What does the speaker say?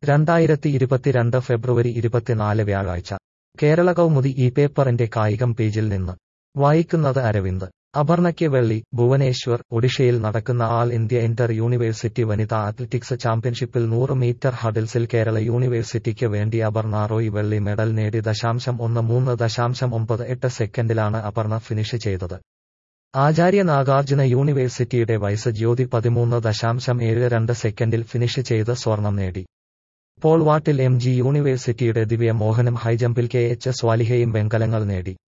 രണ്ടായിരത്തി ഇരുപത്തിരണ്ട് ഫെബ്രുവരി ഇരുപത്തിനാല് വ്യാഴാഴ്ച കേരള കൗമുദി ഈ പേപ്പറിന്റെ കായികം പേജിൽ നിന്ന് വായിക്കുന്നത് അരവിന്ദ് അപർണയ്ക്ക് വെള്ളി ഭുവനേശ്വർ ഒഡീഷയിൽ നടക്കുന്ന ആൾ ഇന്ത്യ ഇന്റർ യൂണിവേഴ്സിറ്റി വനിതാ അത്ലറ്റിക്സ് ചാമ്പ്യൻഷിപ്പിൽ നൂറ് മീറ്റർ ഹഡിൽസിൽ കേരള യൂണിവേഴ്സിറ്റിക്ക് വേണ്ടി അപർണ റോയ് വെള്ളി മെഡൽ നേടി ദശാംശം ഒന്ന് മൂന്ന് ദശാംശം ഒമ്പത് എട്ട് സെക്കൻഡിലാണ് അപർണ ഫിനിഷ് ചെയ്തത് ആചാര്യ നാഗാർജുന യൂണിവേഴ്സിറ്റിയുടെ വൈസ് ജ്യോതി പതിമൂന്ന് ദശാംശം ഏഴ് രണ്ട് സെക്കൻഡിൽ ഫിനിഷ് ചെയ്ത് സ്വർണം നേടി പോൾ വാട്ടിൽ എം ജി യൂണിവേഴ്സിറ്റിയുടെ ദിവ്യ മോഹനും ഹൈജമ്പിൽ കെ എച്ച് സ്വാലിഹയും വെങ്കലങ്ങൾ നേടി